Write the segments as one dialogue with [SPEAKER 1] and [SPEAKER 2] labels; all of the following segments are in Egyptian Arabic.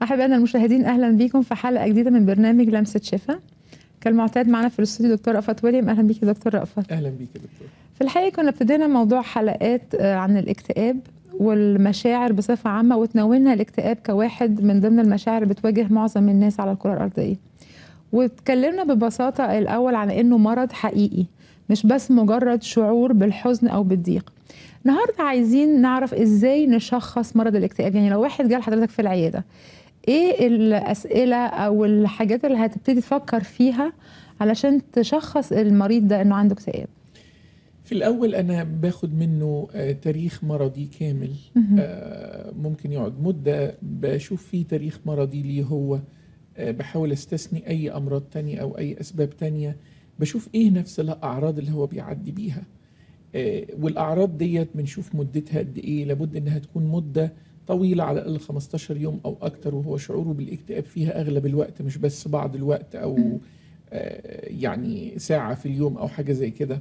[SPEAKER 1] أحبائنا المشاهدين أهلا بكم في حلقة جديدة من برنامج لمسة شفا كالمعتاد معنا في الاستوديو دكتور رأفت ويليام أهلا بيك يا دكتور رأفت
[SPEAKER 2] اهلا بيك يا دكتور
[SPEAKER 1] في الحقيقة كنا ابتدينا موضوع حلقات آه، عن الاكتئاب والمشاعر بصفة عامة وتناولنا الاكتئاب كواحد من ضمن المشاعر اللي بتواجه معظم الناس على الكرة الأرضية واتكلمنا ببساطة الأول عن إنه مرض حقيقي مش بس مجرد شعور بالحزن أو بالضيق النهاردة عايزين نعرف إزاي نشخص مرض الاكتئاب يعني لو واحد جه لحضرتك في العيادة إيه الأسئلة أو الحاجات اللي هتبتدي تفكر فيها علشان تشخص المريض ده إنه عنده اكتئاب
[SPEAKER 2] في الاول انا باخد منه آه، تاريخ مرضي كامل
[SPEAKER 1] مهم.
[SPEAKER 2] آه، ممكن يقعد مده بشوف فيه تاريخ مرضي ليه هو آه، بحاول استثني اي امراض تانية او اي اسباب تانية بشوف ايه نفس الاعراض اللي هو بيعدي بيها آه، والاعراض ديت بنشوف مدتها قد ايه لابد انها تكون مده طويله على الاقل 15 يوم او اكتر وهو شعوره بالاكتئاب فيها اغلب الوقت مش بس بعض الوقت او آه، يعني ساعه في اليوم او حاجه زي كده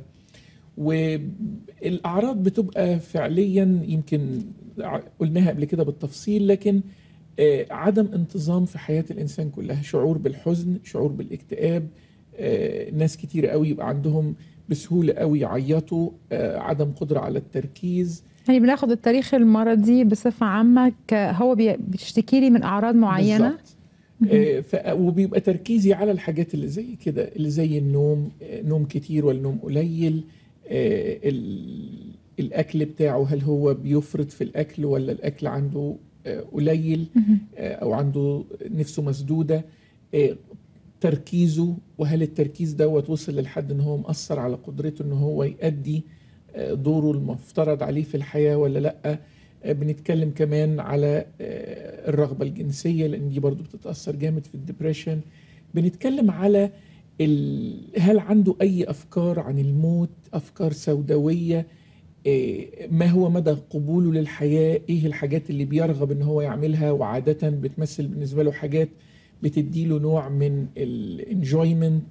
[SPEAKER 2] والاعراض بتبقى فعليا يمكن ع- قلناها قبل كده بالتفصيل لكن آه، عدم انتظام في حياه الانسان كلها شعور بالحزن شعور بالاكتئاب آه، ناس كتير قوي يبقى عندهم بسهوله قوي يعيطوا آه، عدم قدره على التركيز
[SPEAKER 1] يعني بناخد التاريخ المرضي بصفة عامة ك- هو بي- بيشتكي لي من أعراض معينة
[SPEAKER 2] بالظبط. آه، ف- وبيبقى تركيزي على الحاجات اللي زي كده اللي زي النوم آه، نوم كتير ولا نوم قليل آه، ال- الاكل بتاعه هل هو بيفرط في الاكل ولا الاكل عنده آه، قليل
[SPEAKER 1] مهم.
[SPEAKER 2] آه، او عنده نفسه مسدوده آه، تركيزه وهل التركيز دوت وصل للحد ان هو مأثر على قدرته ان هو يأدي آه، دوره المفترض عليه في الحياه ولا لا آه، بنتكلم كمان على آه، الرغبه الجنسيه لان دي برضو بتتاثر جامد في الدبريشن بنتكلم على ال... هل عنده اي افكار عن الموت افكار سوداويه إيه، ما هو مدى قبوله للحياه ايه الحاجات اللي بيرغب ان هو يعملها وعاده بتمثل بالنسبه له حاجات بتديله نوع من الانجويمنت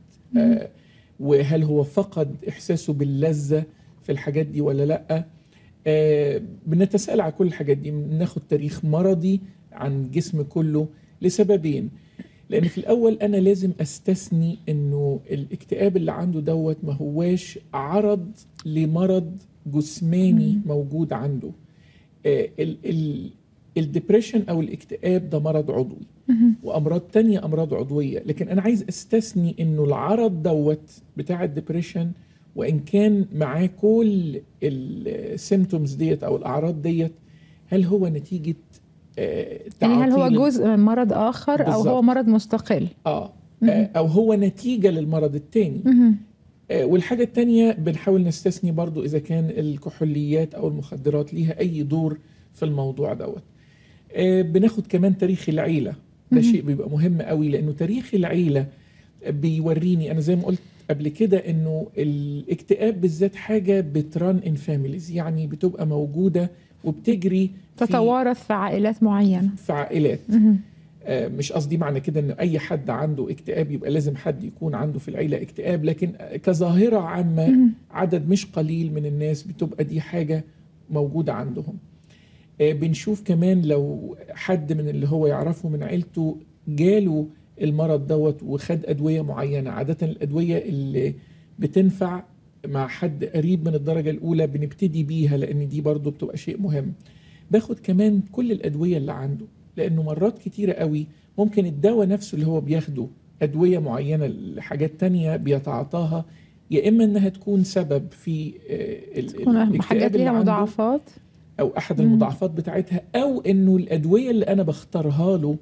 [SPEAKER 2] وهل هو فقد احساسه باللذه في الحاجات دي ولا لا آه، بنتساءل على كل الحاجات دي بناخد تاريخ مرضي عن الجسم كله لسببين لان في الاول انا لازم استثني انه الاكتئاب اللي عنده دوت ما هواش عرض لمرض جسماني
[SPEAKER 1] مم.
[SPEAKER 2] موجود عنده آه، ال- ال- الدبريشن او الاكتئاب ده مرض عضوي
[SPEAKER 1] مهم.
[SPEAKER 2] وامراض تانية امراض عضويه لكن انا عايز استثني انه العرض دوت بتاع الدبريشن وان كان معاه كل السيمتومز ديت او الاعراض ديت هل هو نتيجه آه
[SPEAKER 1] يعني هل هو
[SPEAKER 2] تعاطي لل-
[SPEAKER 1] جزء من مرض آخر أو هو
[SPEAKER 2] بالظبط.
[SPEAKER 1] مرض مستقل
[SPEAKER 2] اه
[SPEAKER 1] مهم.
[SPEAKER 2] آه، او هو نتيجه للمرض التاني
[SPEAKER 1] مهم.
[SPEAKER 2] آه، والحاجة التانية بنحاول نستثني برضو إذا كان الكحوليات أو المخدرات ليها أي دور في الموضوع دوت آه، بناخد كمان تاريخ العيلة ده
[SPEAKER 1] مهم.
[SPEAKER 2] شيء بيبقى مهم قوي لأنه تاريخ العيلة بيوريني أنا زي ما قلت قبل كده إنه الاكتئاب بالذات حاجة بتران ان فاميليز يعني بتبقى موجودة وبتجري في,
[SPEAKER 1] تتوارث في عائلات معينة
[SPEAKER 2] في عائلات
[SPEAKER 1] مهم.
[SPEAKER 2] آه، مش قصدي معنى كده ان اي حد عنده اكتئاب يبقى لازم حد يكون عنده في العيله اكتئاب لكن آه، كظاهره عامه
[SPEAKER 1] مهم.
[SPEAKER 2] عدد مش قليل من الناس بتبقى دي حاجه موجوده عندهم آه، بنشوف كمان لو حد من اللي هو يعرفه من عيلته جاله المرض دوت وخد ادويه معينه عاده الادويه اللي بتنفع مع حد قريب من الدرجه الاولى بنبتدي بيها لان دي برضو بتبقى شيء مهم باخد كمان كل الادويه اللي عنده لانه مرات كتيره قوي ممكن الدواء نفسه اللي هو بياخده ادويه معينه لحاجات تانية بيتعاطاها يا اما انها تكون سبب في آه، ال-
[SPEAKER 1] تكون
[SPEAKER 2] الاكتئاب
[SPEAKER 1] حاجات
[SPEAKER 2] اللي
[SPEAKER 1] ليها
[SPEAKER 2] عنده
[SPEAKER 1] مضاعفات
[SPEAKER 2] او احد
[SPEAKER 1] مم.
[SPEAKER 2] المضاعفات بتاعتها او انه الادويه اللي انا بختارها له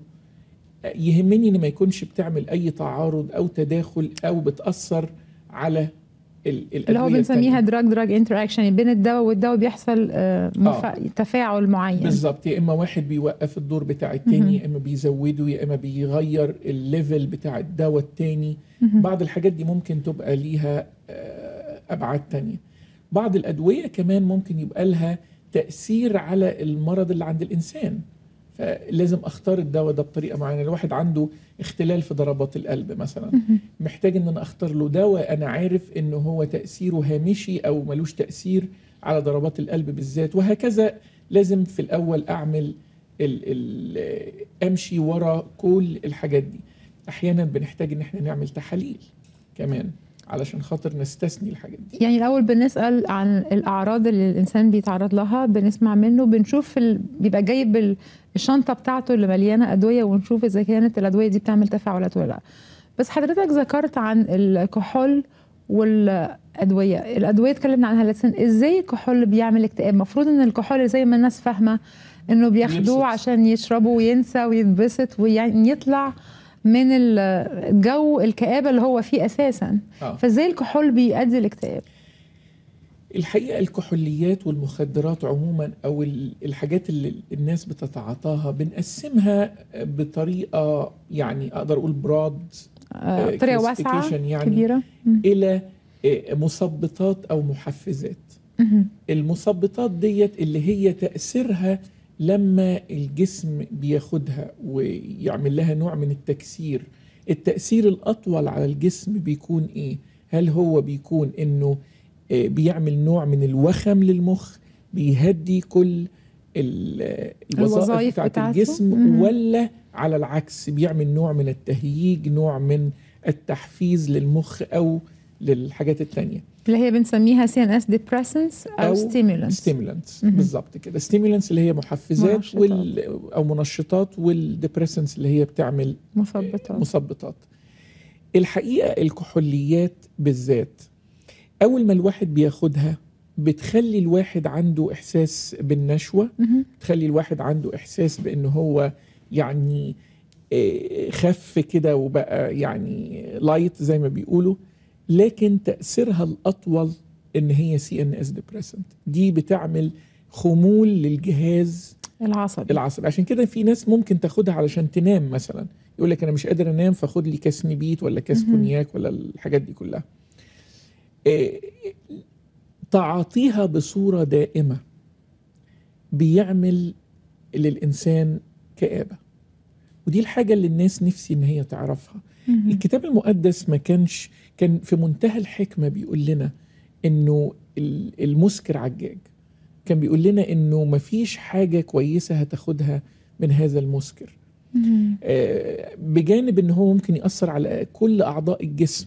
[SPEAKER 2] يهمني ان ما يكونش بتعمل اي تعارض او تداخل او بتاثر على ال- الادويه
[SPEAKER 1] اللي هو بنسميها
[SPEAKER 2] التانية.
[SPEAKER 1] دراج دراج انتراكشن بين الدواء والدواء بيحصل آه، مف... تفاعل معين
[SPEAKER 2] بالظبط يا اما واحد بيوقف الدور بتاع التاني
[SPEAKER 1] مهم.
[SPEAKER 2] يا اما بيزوده يا اما بيغير الليفل بتاع الدواء التاني
[SPEAKER 1] مهم.
[SPEAKER 2] بعض الحاجات دي ممكن تبقى ليها آه، ابعاد تانية بعض الادويه كمان ممكن يبقى لها تاثير على المرض اللي عند الانسان فلازم اختار الدواء ده بطريقه معينه الواحد عنده اختلال في ضربات القلب مثلا
[SPEAKER 1] مهم.
[SPEAKER 2] محتاج ان انا اختار له دواء انا عارف انه هو تاثيره هامشي او ملوش تاثير على ضربات القلب بالذات وهكذا لازم في الاول اعمل ال ال امشي ورا كل الحاجات دي احيانا بنحتاج ان احنا نعمل تحاليل كمان علشان خاطر نستثني الحاجات دي
[SPEAKER 1] يعني الاول بنسال عن الاعراض اللي الانسان بيتعرض لها بنسمع منه بنشوف ال... بيبقى جايب ال- الشنطه بتاعته اللي مليانه ادويه ونشوف اذا كانت الادويه دي بتعمل تفاعلات ولا لا بس حضرتك ذكرت عن الكحول والادويه الادويه اتكلمنا عنها لكن ازاي الكحول بيعمل اكتئاب المفروض ان الكحول زي ما الناس فاهمه انه بياخدوه
[SPEAKER 2] بيبسط.
[SPEAKER 1] عشان يشربوا وينسى ويتبسط ويعني يطلع من الجو الكآبة اللي هو فيه أساسا
[SPEAKER 2] آه.
[SPEAKER 1] فازاي الكحول بيؤدي الاكتئاب
[SPEAKER 2] الحقيقه الكحوليات والمخدرات عموما او ال- الحاجات اللي الناس بتتعاطاها بنقسمها بطريقه يعني اقدر اقول براد
[SPEAKER 1] آه، بطريقة واسعة
[SPEAKER 2] classification يعني
[SPEAKER 1] كبيرة مم.
[SPEAKER 2] الى آه، مثبطات او محفزات
[SPEAKER 1] مهم.
[SPEAKER 2] المثبطات ديت اللي هي تأثيرها لما الجسم بياخدها ويعمل لها نوع من التكسير التأثير الأطول على الجسم بيكون إيه؟ هل هو بيكون إنه آه، بيعمل نوع من الوخم للمخ بيهدي كل ال- الوظائف
[SPEAKER 1] الوظائف
[SPEAKER 2] بتاعت
[SPEAKER 1] بتاعته؟
[SPEAKER 2] الجسم
[SPEAKER 1] مم.
[SPEAKER 2] ولا على العكس بيعمل نوع من التهييج نوع من التحفيز للمخ أو للحاجات التانية
[SPEAKER 1] اللي هي بنسميها سي ان اس ديبريسنس او
[SPEAKER 2] أو
[SPEAKER 1] ستيمولانس
[SPEAKER 2] ستيمولانتس
[SPEAKER 1] مهم.
[SPEAKER 2] بالظبط كده ستيمولانتس اللي هي محفزات
[SPEAKER 1] منشطات.
[SPEAKER 2] وال او منشطات والديبريسنس اللي هي بتعمل
[SPEAKER 1] مثبطات
[SPEAKER 2] مثبطات الحقيقه الكحوليات بالذات اول ما الواحد بياخدها بتخلي الواحد عنده احساس بالنشوه
[SPEAKER 1] مهم.
[SPEAKER 2] تخلي الواحد عنده احساس بان هو يعني آه، خف كده وبقى يعني لايت زي ما بيقولوا لكن تاثيرها الاطول ان هي سي ان اس ديبريسنت دي بتعمل خمول للجهاز
[SPEAKER 1] العصبي
[SPEAKER 2] العصبي عشان كده في ناس ممكن تاخدها علشان تنام مثلا يقول لك انا مش قادر انام فاخد لي كاس نبيت ولا كاس
[SPEAKER 1] مهم.
[SPEAKER 2] كونياك ولا الحاجات دي كلها آه، تعاطيها بصوره دائمه بيعمل للانسان كآبه ودي الحاجه اللي الناس نفسي ان هي تعرفها
[SPEAKER 1] مهم.
[SPEAKER 2] الكتاب المقدس ما كانش كان في منتهى الحكمه بيقول لنا انه ال- المسكر عجاج كان بيقول لنا انه ما فيش حاجه كويسه هتاخدها من هذا المسكر
[SPEAKER 1] مهم.
[SPEAKER 2] آه، بجانب ان هو ممكن ياثر على كل اعضاء الجسم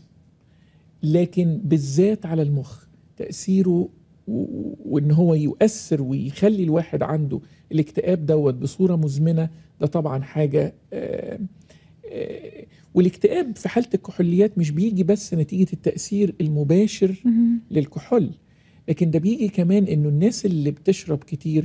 [SPEAKER 2] لكن بالذات على المخ تاثيره و- وان هو يؤثر ويخلي الواحد عنده الاكتئاب دوت بصوره مزمنه ده طبعا حاجه آه، آه، والاكتئاب في حاله الكحوليات مش بيجي بس نتيجه التاثير المباشر
[SPEAKER 1] مهم.
[SPEAKER 2] للكحول لكن ده بيجي كمان انه الناس اللي بتشرب كتير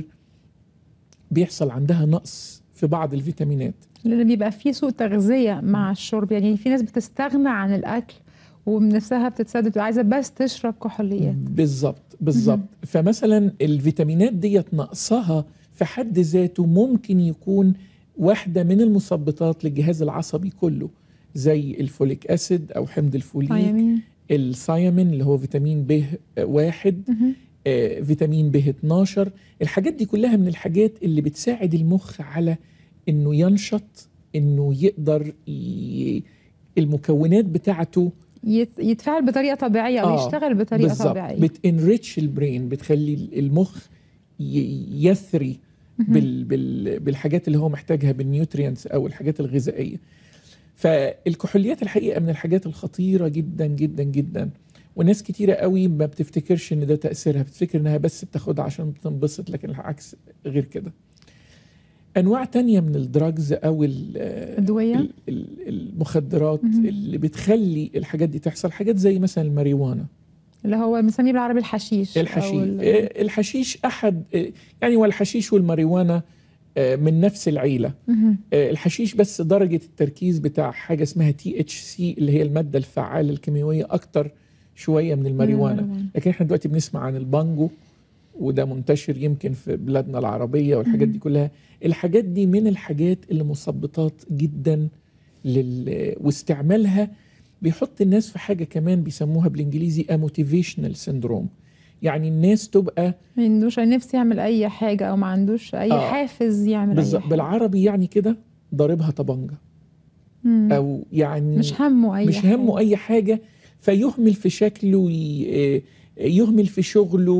[SPEAKER 2] بيحصل عندها نقص في بعض الفيتامينات
[SPEAKER 1] لان بيبقى في سوء تغذيه مع الشرب يعني في ناس بتستغنى عن الاكل ومن نفسها بتتسدد بتبقى عايزه بس تشرب كحوليات
[SPEAKER 2] بالظبط بالظبط فمثلا الفيتامينات ديت نقصها في حد ذاته ممكن يكون واحده من المثبطات للجهاز العصبي كله زي الفوليك اسيد او حمض الفوليك
[SPEAKER 1] يمين
[SPEAKER 2] الثيامين اللي هو فيتامين ب واحد
[SPEAKER 1] مهم.
[SPEAKER 2] آه، فيتامين ب 12 الحاجات دي كلها من الحاجات اللي بتساعد المخ على انه ينشط انه يقدر ي... المكونات بتاعته
[SPEAKER 1] يت- يتفاعل بطريقه طبيعيه او
[SPEAKER 2] آه،
[SPEAKER 1] يشتغل بطريقه
[SPEAKER 2] بالظبط
[SPEAKER 1] طبيعيه
[SPEAKER 2] بتنريتش البرين بتخلي المخ ي- يثري
[SPEAKER 1] مهم.
[SPEAKER 2] بال... بال... بالحاجات اللي هو محتاجها بالنيوترينتس او الحاجات الغذائيه فالكحوليات الحقيقه من الحاجات الخطيره جدا جدا جدا وناس كتيره قوي ما بتفتكرش ان ده تاثيرها بتفتكر انها بس بتاخدها عشان تنبسط لكن العكس غير كده انواع تانية من الدراجز او ال-
[SPEAKER 1] ادويه
[SPEAKER 2] ال- ال- المخدرات
[SPEAKER 1] مهم.
[SPEAKER 2] اللي بتخلي الحاجات دي تحصل حاجات زي مثلا الماريوانا
[SPEAKER 1] اللي هو بنسميه بالعربي الحشيش أو
[SPEAKER 2] الحشيش
[SPEAKER 1] ال-
[SPEAKER 2] آه، الحشيش احد آه، يعني والحشيش والماريوانا آه، من نفس العيله
[SPEAKER 1] مهم.
[SPEAKER 2] آه، الحشيش بس درجه التركيز بتاع حاجه اسمها تي اتش سي اللي هي الماده الفعاله الكيميائيه اكتر شويه من الماريوانا
[SPEAKER 1] الماريوانا.
[SPEAKER 2] لكن احنا دلوقتي بنسمع عن البانجو وده منتشر يمكن في بلادنا العربيه والحاجات دي كلها الحاجات دي من الحاجات اللي مثبطات جدا لل... واستعمالها بيحط الناس في حاجه كمان بيسموها بالانجليزي اموتيفيشنال سيندروم يعني الناس تبقى
[SPEAKER 1] ما عندوش نفسي يعمل اي حاجه او ما عندوش اي
[SPEAKER 2] آه.
[SPEAKER 1] حافز يعمل اي
[SPEAKER 2] بالظبط
[SPEAKER 1] حاجه
[SPEAKER 2] بالعربي يعني كده ضاربها طبنجه
[SPEAKER 1] مم.
[SPEAKER 2] او يعني
[SPEAKER 1] مش همه اي
[SPEAKER 2] مش
[SPEAKER 1] حاجة.
[SPEAKER 2] همه اي حاجه فيهمل في شكله ي- يهمل في شغله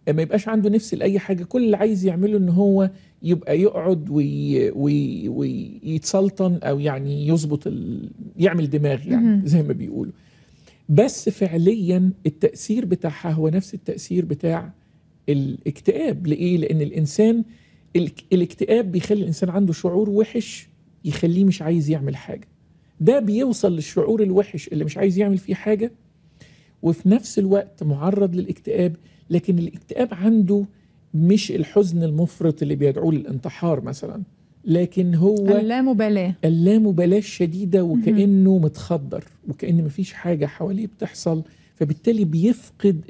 [SPEAKER 2] ما يبقاش عنده نفس لاي حاجه كل اللي عايز يعمله ان هو يبقى يقعد وي وي ويتسلطن او يعني يظبط ال... يعمل دماغ يعني
[SPEAKER 1] مهم.
[SPEAKER 2] زي ما بيقولوا بس فعليا التاثير بتاعها هو نفس التاثير بتاع الاكتئاب لايه لان الانسان الاك- الاكتئاب بيخلي الانسان عنده شعور وحش يخليه مش عايز يعمل حاجه ده بيوصل للشعور الوحش اللي مش عايز يعمل فيه حاجه وفي نفس الوقت معرض للاكتئاب لكن الاكتئاب عنده مش الحزن المفرط اللي بيدعوه للانتحار مثلا لكن هو
[SPEAKER 1] اللامبالاه
[SPEAKER 2] اللامبالاة الشديدة وكأنه متخدر وكأن مفيش حاجة حواليه بتحصل فبالتالي بيفقد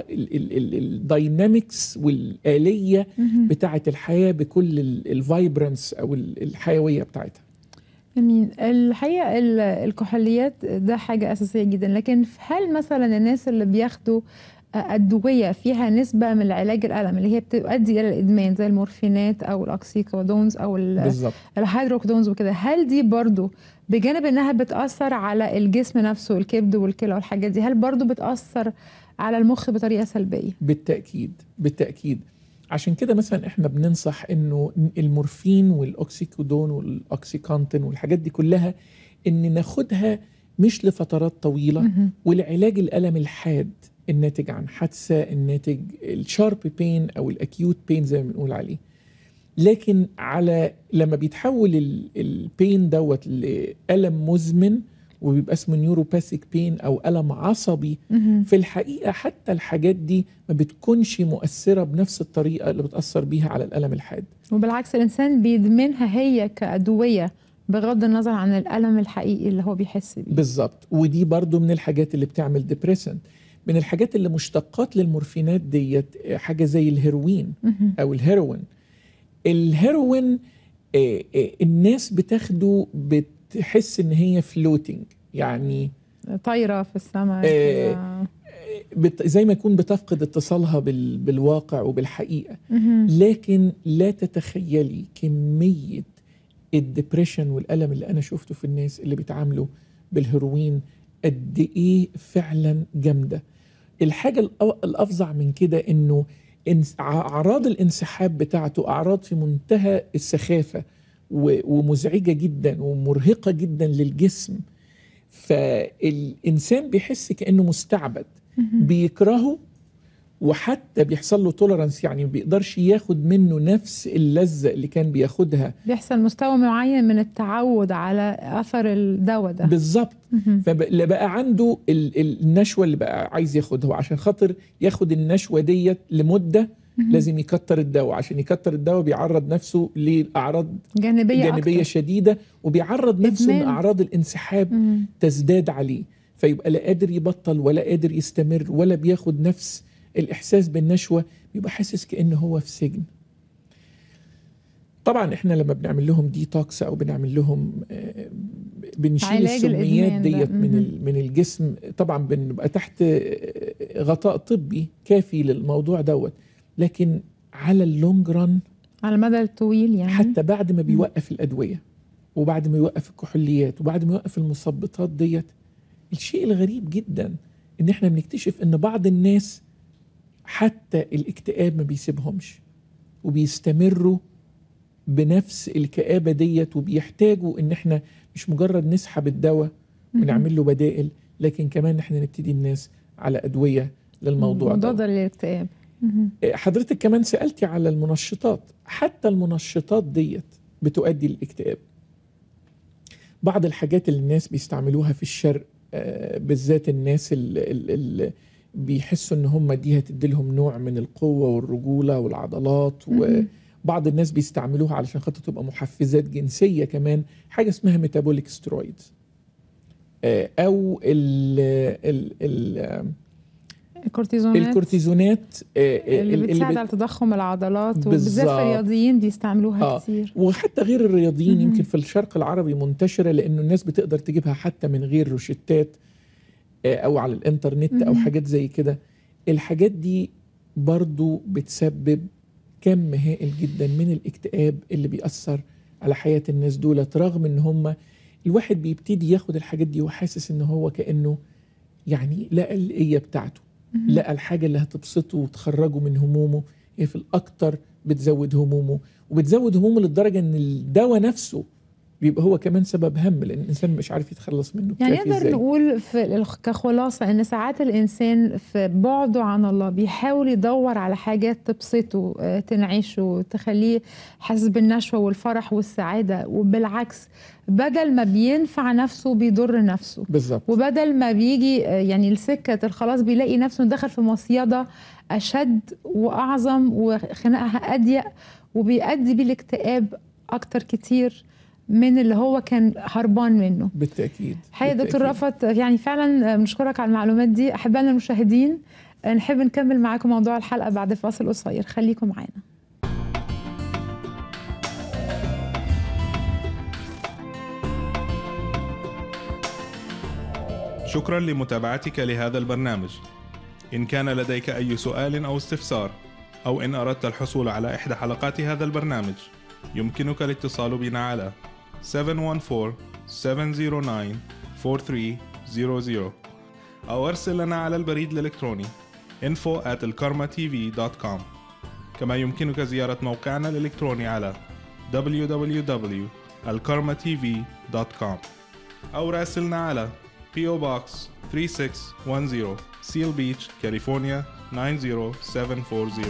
[SPEAKER 2] الداينامكس والآلية
[SPEAKER 1] مهم.
[SPEAKER 2] بتاعة الحياة بكل الفايبرنس أو ال- الحيوية بتاعتها
[SPEAKER 1] امين الحقيقه ال- الكحوليات ده حاجه اساسيه جدا لكن هل مثلا الناس اللي بياخدوا ادويه فيها نسبه من العلاج الالم اللي هي بتؤدي الى الادمان زي المورفينات او الاكسيكودونز او ال-
[SPEAKER 2] بالظبط
[SPEAKER 1] الهيدروكودونز وكده هل دي برضو بجانب انها بتاثر على الجسم نفسه الكبد والكلى والحاجات دي هل برضو بتاثر على المخ بطريقه سلبيه
[SPEAKER 2] بالتأكيد بالتأكيد عشان كده مثلا احنا بننصح انه المورفين والاوكسيكودون والاوكسيكانتين والحاجات دي كلها ان ناخدها مش لفترات طويله
[SPEAKER 1] مهم.
[SPEAKER 2] ولعلاج الالم الحاد الناتج عن حادثه الناتج الشارب بين او الاكيوت بين زي ما بنقول عليه لكن على لما بيتحول ال- البين دوت لالم مزمن وبيبقى اسمه نيوروباثيك بين او الم عصبي
[SPEAKER 1] مهم.
[SPEAKER 2] في الحقيقه حتى الحاجات دي ما بتكونش مؤثره بنفس الطريقه اللي بتاثر بيها على الالم الحاد
[SPEAKER 1] وبالعكس الانسان بيدمنها هي كادويه بغض النظر عن الالم الحقيقي اللي هو بيحس بيه
[SPEAKER 2] بالظبط ودي برضو من الحاجات اللي بتعمل ديبريسنت من الحاجات اللي مشتقات للمورفينات ديت حاجه زي الهيروين
[SPEAKER 1] مهم.
[SPEAKER 2] او الهيروين الهيروين آه، آه، الناس بتاخده بتحس ان هي فلوتنج يعني
[SPEAKER 1] طايره في السماء
[SPEAKER 2] آه،
[SPEAKER 1] كده.
[SPEAKER 2] بت زي ما يكون بتفقد اتصالها بال بالواقع وبالحقيقه
[SPEAKER 1] مهم.
[SPEAKER 2] لكن لا تتخيلي كميه الدبريشن والالم اللي انا شفته في الناس اللي بيتعاملوا بالهيروين قد ايه فعلا جامده الحاجه الأ- الافظع من كده انه إنس- ع- اعراض الانسحاب بتاعته اعراض في منتهى السخافه و- ومزعجه جدا ومرهقه جدا للجسم فالانسان بيحس كانه مستعبد
[SPEAKER 1] مهم.
[SPEAKER 2] بيكرهه وحتى بيحصل له تولرانس يعني ما بيقدرش ياخد منه نفس اللذة اللي كان بياخدها
[SPEAKER 1] بيحصل مستوى معين من التعود على اثر الدواء ده
[SPEAKER 2] بالظبط
[SPEAKER 1] مهم.
[SPEAKER 2] فبقى عنده ال- ال- النشوة اللي بقى عايز ياخدها وعشان خاطر ياخد النشوة ديت لمدة
[SPEAKER 1] مهم.
[SPEAKER 2] لازم يكتر الدواء عشان يكتر الدواء بيعرض نفسه لأعراض
[SPEAKER 1] جانبيه
[SPEAKER 2] جانبية
[SPEAKER 1] أكتر.
[SPEAKER 2] شديدة وبيعرض نفسه
[SPEAKER 1] إدمان.
[SPEAKER 2] ان أعراض الانسحاب
[SPEAKER 1] مم.
[SPEAKER 2] تزداد عليه فيبقى لا قادر يبطل ولا قادر يستمر ولا بياخد نفس الإحساس بالنشوة بيبقى حاسس كأنه هو في سجن طبعا احنا لما بنعمل لهم ديتوكس او بنعمل لهم آه، بنشيل
[SPEAKER 1] علاج
[SPEAKER 2] السميات
[SPEAKER 1] الإدمان ده.
[SPEAKER 2] ديت من
[SPEAKER 1] مهم.
[SPEAKER 2] ال- من الجسم طبعا بنبقى تحت آه، غطاء طبي كافي للموضوع دوت لكن على اللونج ران
[SPEAKER 1] على المدى الطويل يعني
[SPEAKER 2] حتى بعد ما بيوقف الادويه وبعد ما يوقف الكحوليات وبعد ما يوقف المثبطات ديت الشيء الغريب جدا ان احنا بنكتشف ان بعض الناس حتى الاكتئاب ما بيسيبهمش وبيستمروا بنفس الكآبة ديت وبيحتاجوا ان احنا مش مجرد نسحب الدواء
[SPEAKER 1] مهم.
[SPEAKER 2] ونعمل له بدائل لكن كمان احنا نبتدي الناس على ادويه للموضوع ده
[SPEAKER 1] مضادة للاكتئاب مهم.
[SPEAKER 2] حضرتك كمان سألتي على المنشطات حتى المنشطات ديت بتؤدي للاكتئاب بعض الحاجات اللي الناس بيستعملوها في الشرق آه، بالذات الناس اللي بيحسوا ان هم دي هتدي لهم نوع من القوة والرجولة والعضلات
[SPEAKER 1] مهم.
[SPEAKER 2] وبعض الناس بيستعملوها علشان خاطر تبقى محفزات جنسية كمان حاجة اسمها ميتابوليك سترويدز او ال ال ال
[SPEAKER 1] الكورتيزونات
[SPEAKER 2] الكورتيزونات آه،
[SPEAKER 1] اللي بتساعد
[SPEAKER 2] بت-
[SPEAKER 1] على تضخم العضلات وبالذات
[SPEAKER 2] بالظبط.
[SPEAKER 1] في الرياضيين بيستعملوها
[SPEAKER 2] آه.
[SPEAKER 1] كتير
[SPEAKER 2] وحتى غير الرياضيين
[SPEAKER 1] مهم.
[SPEAKER 2] يمكن في الشرق العربي منتشره لانه الناس بتقدر تجيبها حتى من غير روشتات آه، او على الانترنت او
[SPEAKER 1] مهم.
[SPEAKER 2] حاجات زي كده الحاجات دي برضو بتسبب كم هائل جدا من الاكتئاب اللي بيأثر على حياة الناس دولت رغم ان هم الواحد بيبتدي ياخد الحاجات دي وحاسس ان هو كأنه يعني لقى الإيه بتاعته لقى الحاجه اللي هتبسطه وتخرجه من همومه هي في الاكتر بتزود همومه وبتزود همومه للدرجه ان الدواء نفسه بيبقى هو كمان سبب هم لان الانسان مش عارف يتخلص منه
[SPEAKER 1] يعني
[SPEAKER 2] كافي
[SPEAKER 1] نقدر
[SPEAKER 2] إزاي.
[SPEAKER 1] نقول في الخ- كخلاصة ان ساعات الانسان في بعده عن الله بيحاول يدور على حاجات تبسطه آه، تنعشه تخليه حاسس بالنشوة والفرح والسعادة وبالعكس بدل ما بينفع نفسه بيضر نفسه
[SPEAKER 2] بالظبط
[SPEAKER 1] وبدل ما بيجي آه، يعني لسكة الخلاص بيلاقي نفسه دخل في مصيدة أشد وأعظم وخناقها أضيق وبيؤدي بيه الاكتئاب أكتر كتير من اللي هو كان هربان منه
[SPEAKER 2] بالتاكيد
[SPEAKER 1] حقيقة دكتور
[SPEAKER 2] بالتأكيد.
[SPEAKER 1] رأفت يعني فعلا بنشكرك على المعلومات دي أحبائنا المشاهدين نحب نكمل معاكم موضوع الحلقة بعد فاصل قصير خليكم معانا
[SPEAKER 3] شكرا لمتابعتك لهذا البرنامج إن كان لديك أي سؤال أو استفسار أو إن أردت الحصول على إحدى حلقات هذا البرنامج يمكنك الاتصال بنا على 714-709-4300 أو أرسل لنا على البريد الإلكتروني info at الكارما.tv.com كما يمكنك زيارة موقعنا الإلكتروني على www.alkarmatv.com أو راسلنا على PO Box 3610 Seal Beach, California 90740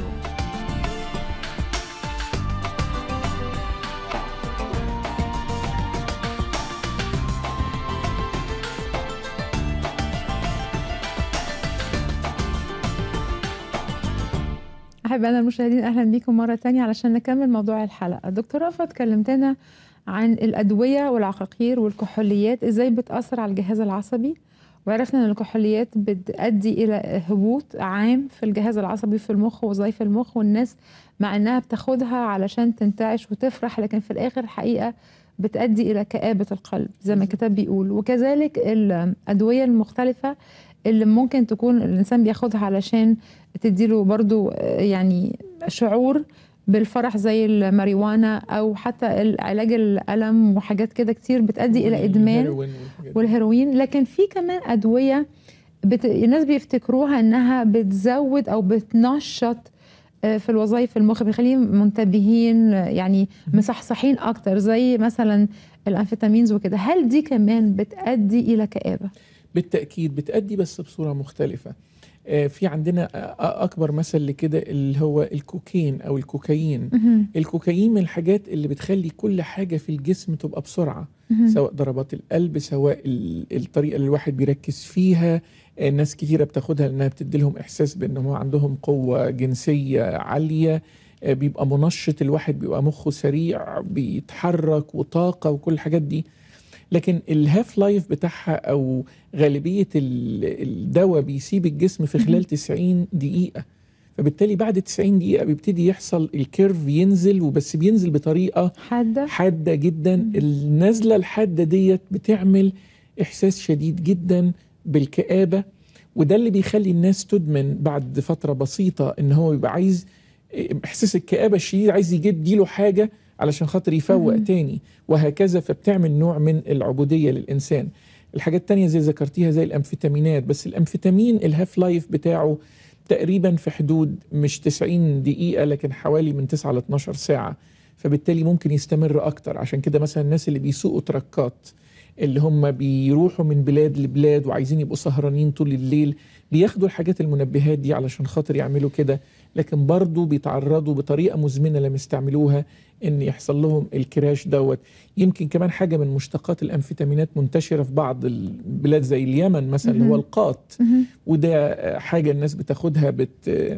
[SPEAKER 1] أحبائنا المشاهدين أهلا بكم مرة تانية علشان نكمل موضوع الحلقة دكتور رأفت كلمتنا عن الأدوية والعقاقير والكحوليات إزاي بتأثر على الجهاز العصبي وعرفنا أن الكحوليات بتؤدي إلى هبوط عام في الجهاز العصبي في المخ ووظائف المخ والناس مع أنها بتاخدها علشان تنتعش وتفرح لكن في الآخر الحقيقة بتؤدي إلى كآبة القلب زي ما الكتاب بيقول وكذلك الأدوية المختلفة اللي ممكن تكون الإنسان بياخدها علشان تديله برضو آه، يعني شعور بالفرح زي الماريوانا او حتى علاج الالم وحاجات كده كتير بتؤدي الى ادمان
[SPEAKER 2] والهيروين والحاجات دي.
[SPEAKER 1] والهيروين لكن في كمان ادويه بت... الناس بيفتكروها انها بتزود او بتنشط آه، في الوظائف المخ بيخليهم منتبهين آه، يعني مصحصحين اكتر زي مثلا الانفيتامينز وكده هل دي كمان بتؤدي الى كآبة
[SPEAKER 2] بالتاكيد بتادي بس بصوره مختلفه آه، في عندنا آه، اكبر مثل لكده اللي هو الكوكين او الكوكايين
[SPEAKER 1] مهم.
[SPEAKER 2] الكوكايين من الحاجات اللي بتخلي كل حاجه في الجسم تبقى بسرعه
[SPEAKER 1] مهم.
[SPEAKER 2] سواء ضربات القلب سواء ال- الطريقه اللي الواحد بيركز فيها آه، ناس كتيره بتاخدها لانها بتدي لهم احساس بان هو عندهم قوه جنسيه عاليه آه، بيبقى منشط الواحد بيبقى مخه سريع بيتحرك وطاقه وكل الحاجات دي لكن الهاف لايف بتاعها او غالبيه ال- الدواء بيسيب الجسم في خلال 90 دقيقه فبالتالي بعد 90 دقيقه بيبتدي يحصل الكيرف ينزل وبس بينزل بطريقه
[SPEAKER 1] حاده
[SPEAKER 2] حاده جدا النزله الحاده ديت بتعمل احساس شديد جدا بالكآبه وده اللي بيخلي الناس تدمن بعد فتره بسيطه ان هو يبقى عايز احساس الكآبه الشديد عايز يجيب له حاجه علشان خاطر يفوق
[SPEAKER 1] مهم.
[SPEAKER 2] تاني وهكذا فبتعمل نوع من العبوديه للانسان الحاجات التانية زي ذكرتيها زي الامفيتامينات بس الامفيتامين الهاف لايف بتاعه تقريبا في حدود مش 90 دقيقة لكن حوالي من 9 ل 12 ساعة فبالتالي ممكن يستمر أكتر عشان كده مثلا الناس اللي بيسوقوا تركات اللي هم بيروحوا من بلاد لبلاد وعايزين يبقوا سهرانين طول الليل بياخدوا الحاجات المنبهات دي علشان خاطر يعملوا كده لكن برضو بيتعرضوا بطريقة مزمنة لما يستعملوها ان يحصل لهم الكراش دوت يمكن كمان حاجة من مشتقات الأنفيتامينات منتشرة في بعض البلاد زي اليمن مثلا اللي هو
[SPEAKER 1] مهم.
[SPEAKER 2] القاط
[SPEAKER 1] مهم.
[SPEAKER 2] وده حاجة الناس بتاخدها بت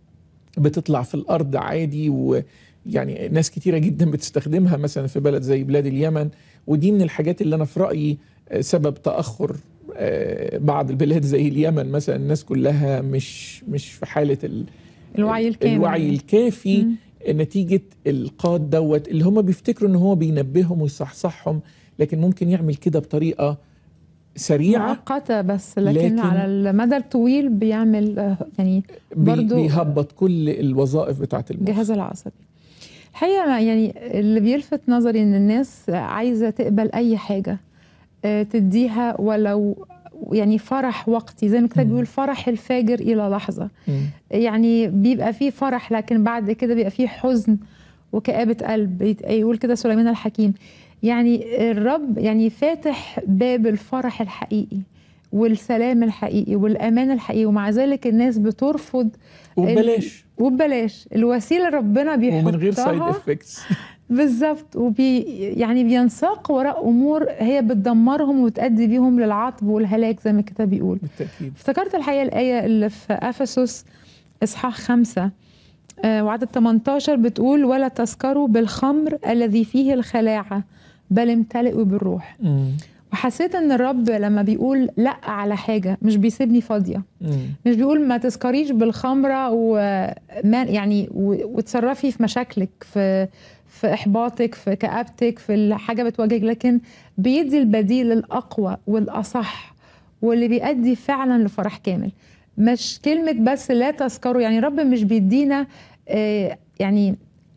[SPEAKER 2] بتطلع في الأرض عادي ويعني ناس كتيرة جدا بتستخدمها مثلا في بلد زي بلاد اليمن ودي من الحاجات اللي أنا في رأيي سبب تأخر آه، بعض البلاد زي اليمن مثلا الناس كلها مش مش في حالة ال-
[SPEAKER 1] الوعي الكامل
[SPEAKER 2] الوعي الكافي
[SPEAKER 1] مم.
[SPEAKER 2] نتيجة القاد دوت اللي هم بيفتكروا ان هو بينبههم ويصحصحهم لكن ممكن يعمل كده بطريقة سريعة
[SPEAKER 1] مؤقتة بس لكن,
[SPEAKER 2] لكن-
[SPEAKER 1] على المدى الطويل بيعمل آه، يعني
[SPEAKER 2] بي
[SPEAKER 1] برضو-
[SPEAKER 2] بيهبط كل الوظائف بتاعت المخ
[SPEAKER 1] الجهاز العصبي الحقيقة أنا يعني اللي بيلفت نظري إن الناس عايزة تقبل أي حاجة آه، تديها ولو يعني فرح وقتي زي ما الكتاب
[SPEAKER 2] مم.
[SPEAKER 1] بيقول فرح الفاجر الى لحظه
[SPEAKER 2] مم.
[SPEAKER 1] يعني بيبقى فيه فرح لكن بعد كده بيبقى فيه حزن وكآبة قلب يت- يقول كده سليمان الحكيم يعني الرب يعني فاتح باب الفرح الحقيقي والسلام الحقيقي والأمان الحقيقي ومع ذلك الناس بترفض
[SPEAKER 2] وببلاش
[SPEAKER 1] وببلاش الوسيلة ربنا بيحطها
[SPEAKER 2] ومن غير سايد افكتس
[SPEAKER 1] بالظبط وبي يعني بينساق وراء امور هي بتدمرهم وتؤدي بيهم للعطب والهلاك زي ما الكتاب بيقول
[SPEAKER 2] بالتاكيد
[SPEAKER 1] افتكرت الحقيقه الايه اللي في افسس اصحاح خمسة آه، وعدد 18 بتقول ولا تسكروا بالخمر الذي فيه الخلاعه بل امتلئوا بالروح
[SPEAKER 2] مم.
[SPEAKER 1] وحسيت ان الرب لما بيقول لا على حاجه مش بيسيبني فاضيه
[SPEAKER 2] مم.
[SPEAKER 1] مش بيقول ما تسكريش بالخمره وما يعني و- وتصرفي في مشاكلك في في احباطك في كآبتك في الحاجه بتواجهك لكن بيدي البديل الاقوى والاصح واللي بيؤدي فعلا لفرح كامل مش كلمه بس لا تسكروا يعني رب مش بيدينا آه، يعني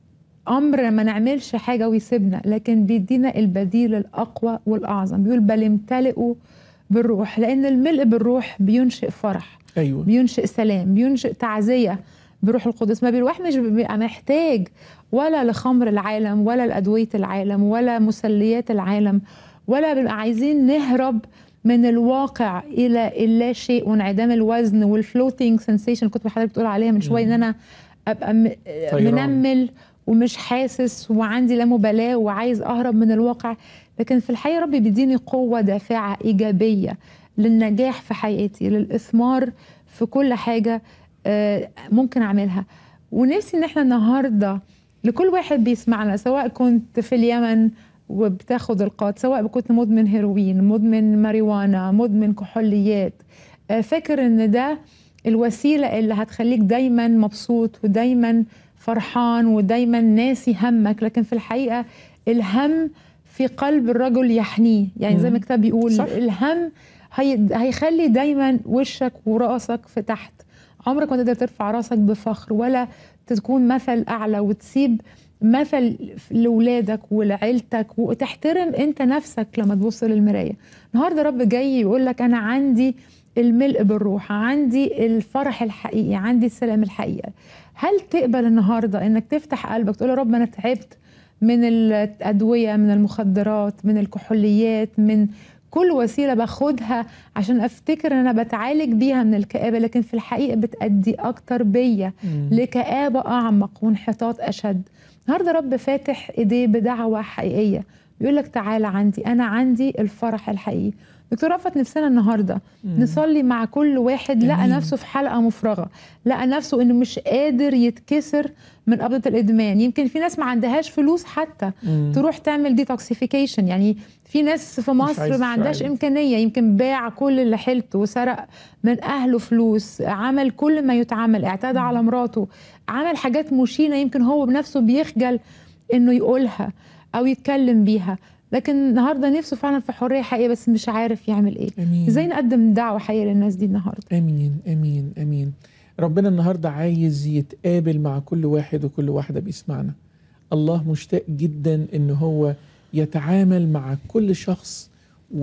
[SPEAKER 1] امر ما نعملش حاجه ويسيبنا لكن بيدينا البديل الاقوى والاعظم بيقول بل امتلئوا بالروح لان الملء بالروح بينشئ فرح
[SPEAKER 2] ايوه
[SPEAKER 1] بينشئ سلام بينشئ تعزيه بروح القدس ما بالواحد مش بيبقى محتاج ولا لخمر العالم ولا لأدوية العالم ولا مسليات العالم ولا بنبقى عايزين نهرب من الواقع الى اللا شيء وانعدام الوزن والفلوتينج سensation كنت حضرتك بتقول عليها من شويه ان انا ابقى م-
[SPEAKER 2] طيران.
[SPEAKER 1] منمل ومش حاسس وعندي لا مبالاه وعايز اهرب من الواقع لكن في الحقيقه ربي بيديني قوه دافعه ايجابيه للنجاح في حياتي للاثمار في كل حاجه آه، ممكن اعملها ونفسي ان احنا النهارده لكل واحد بيسمعنا سواء كنت في اليمن وبتاخد القات سواء كنت مدمن هيروين مدمن ماريوانا مدمن كحوليات آه، فاكر ان ده الوسيله اللي هتخليك دايما مبسوط ودايما فرحان ودايما ناسي همك لكن في الحقيقه الهم في قلب الرجل يحنيه يعني زي ما
[SPEAKER 2] مم.
[SPEAKER 1] الكتاب بيقول
[SPEAKER 2] صح.
[SPEAKER 1] الهم هي هيخلي دايما وشك وراسك في تحت عمرك ما تقدر ترفع راسك بفخر ولا تكون مثل اعلى وتسيب مثل لاولادك ولعيلتك وتحترم انت نفسك لما تبص للمرايه النهارده رب جاي يقول لك انا عندي الملء بالروح عندي الفرح الحقيقي عندي السلام الحقيقي هل تقبل النهارده انك تفتح قلبك تقول يا رب انا تعبت من الادويه من المخدرات من الكحوليات من كل وسيله باخدها عشان افتكر ان انا بتعالج بيها من الكآبه لكن في الحقيقه بتأدي اكتر بيا
[SPEAKER 2] مم.
[SPEAKER 1] لكآبه اعمق وانحطاط اشد النهارده رب فاتح ايديه بدعوه حقيقيه بيقول لك تعالى عندي انا عندي الفرح الحقيقي دكتور رفعت نفسنا النهارده
[SPEAKER 2] مم.
[SPEAKER 1] نصلي مع كل واحد لقى
[SPEAKER 2] أمين.
[SPEAKER 1] نفسه في حلقه مفرغه لقى نفسه انه مش قادر يتكسر من قبضه الادمان يمكن في ناس ما عندهاش فلوس حتى
[SPEAKER 2] مم.
[SPEAKER 1] تروح تعمل ديتوكسيفيكيشن يعني في ناس في مصر
[SPEAKER 2] عايز
[SPEAKER 1] ما عندهاش
[SPEAKER 2] تساعد.
[SPEAKER 1] امكانيه يمكن باع كل اللي حيلته وسرق من اهله فلوس عمل كل ما يتعمل اعتدى على مراته عمل حاجات مشينه يمكن هو بنفسه بيخجل انه يقولها او يتكلم بيها لكن النهارده نفسه فعلا في حريه حقيقيه بس مش عارف يعمل ايه
[SPEAKER 2] امين
[SPEAKER 1] ازاي نقدم دعوه حقيقيه للناس دي النهارده
[SPEAKER 2] امين امين امين ربنا النهارده عايز يتقابل مع كل واحد وكل واحده بيسمعنا الله مشتاق جدا ان هو يتعامل مع كل شخص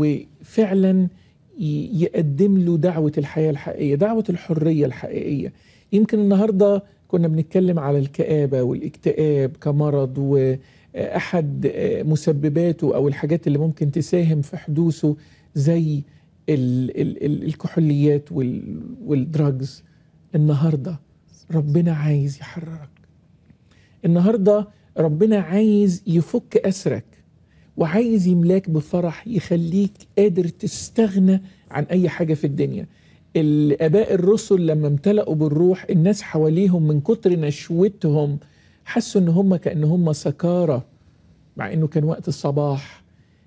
[SPEAKER 2] وفعلا ي- يقدم له دعوه الحياه الحقيقيه دعوه الحريه الحقيقيه يمكن النهارده كنا بنتكلم على الكآبة والاكتئاب كمرض وأحد مسبباته أو الحاجات اللي ممكن تساهم في حدوثه زي ال ال ال الكحوليات وال والدراجز النهارده ربنا عايز يحررك النهارده ربنا عايز يفك اسرك وعايز يملاك بفرح يخليك قادر تستغنى عن اي حاجه في الدنيا الاباء الرسل لما امتلأوا بالروح الناس حواليهم من كتر نشوتهم حسوا ان هم كان هم سكارى مع انه كان وقت الصباح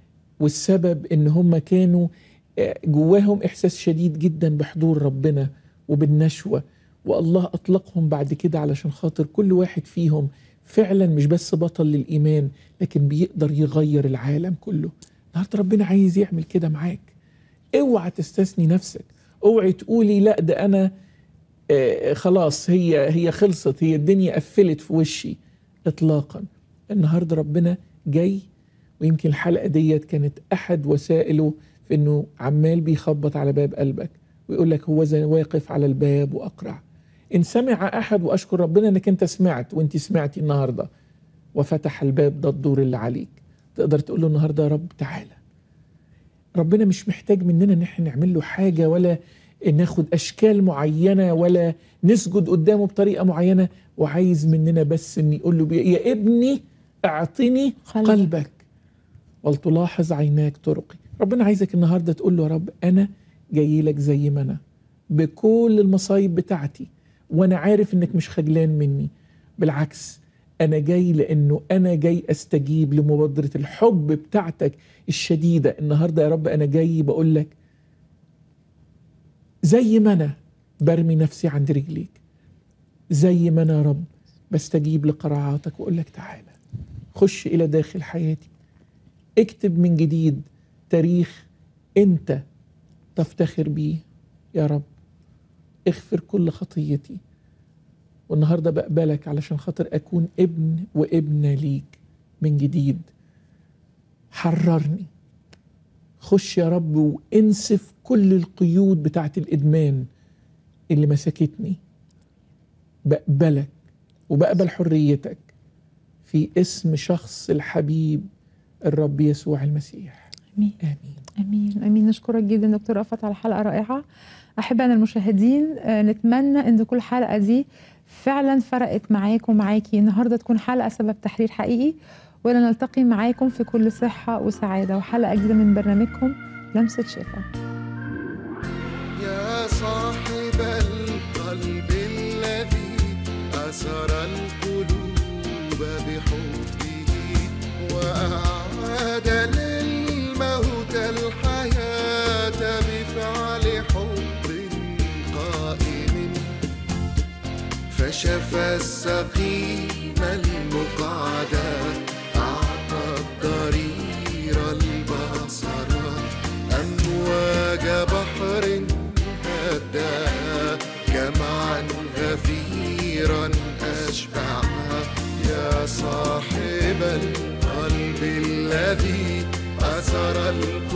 [SPEAKER 2] والسبب ان هم كانوا جواهم احساس شديد جدا بحضور ربنا وبالنشوه والله اطلقهم بعد كده علشان خاطر كل واحد فيهم فعلا مش بس بطل للايمان لكن بيقدر يغير العالم كله النهارده ربنا عايز يعمل كده معاك اوعى تستثني نفسك اوعي تقولي لا ده انا آه خلاص هي هي خلصت هي الدنيا قفلت في وشي اطلاقا النهارده ربنا جاي ويمكن الحلقه ديت كانت احد وسائله في انه عمال بيخبط على باب قلبك ويقول لك هو زي واقف على الباب واقرع ان سمع احد واشكر ربنا انك انت سمعت وانت سمعتي النهارده وفتح الباب ده الدور اللي عليك تقدر تقول له النهارده يا رب تعالى ربنا مش محتاج مننا ان احنا نعمل له حاجه ولا ناخد اشكال معينه ولا نسجد قدامه بطريقه معينه وعايز مننا بس ان يقول له يا ابني اعطني
[SPEAKER 1] قلبك.
[SPEAKER 2] قلبك ولتلاحظ عيناك طرقي ربنا عايزك النهارده تقول له يا رب انا جاي لك زي ما انا بكل المصايب بتاعتي وانا عارف انك مش خجلان مني بالعكس انا جاي لانه انا جاي استجيب لمبادره الحب بتاعتك الشديده النهارده يا رب انا جاي بقول لك زي ما انا برمي نفسي عند رجليك زي ما انا يا رب بستجيب لقرعاتك واقول لك تعالى خش الى داخل حياتي اكتب من جديد تاريخ انت تفتخر بيه يا رب اغفر كل خطيتي والنهارده بقبلك علشان خاطر اكون ابن وابنه ليك من جديد حررني خش يا رب وانسف كل القيود بتاعت الادمان اللي مسكتني بقبلك وبقبل حريتك في اسم شخص الحبيب الرب يسوع المسيح
[SPEAKER 1] امين
[SPEAKER 2] امين
[SPEAKER 1] امين امين نشكرك جدا دكتور رأفت على حلقه رائعه احبائنا المشاهدين آه، نتمنى ان كل حلقه دي فعلا فرقت معاكم ومعاكي النهارده تكون حلقه سبب تحرير حقيقي ولا نلتقي معاكم في كل صحه وسعاده وحلقه جديده من برنامجكم لمسه شفا
[SPEAKER 4] يا صاحب القلب الذي أسر القلوب بحبه وأعاد للموت الحياة بفعل حب قائم فشفى السقيم المقعد أعطى الضرير البصر أمواج بحر هداها جمعا غفيرا أشبعها يا صاحب القلب الذي أسر القلب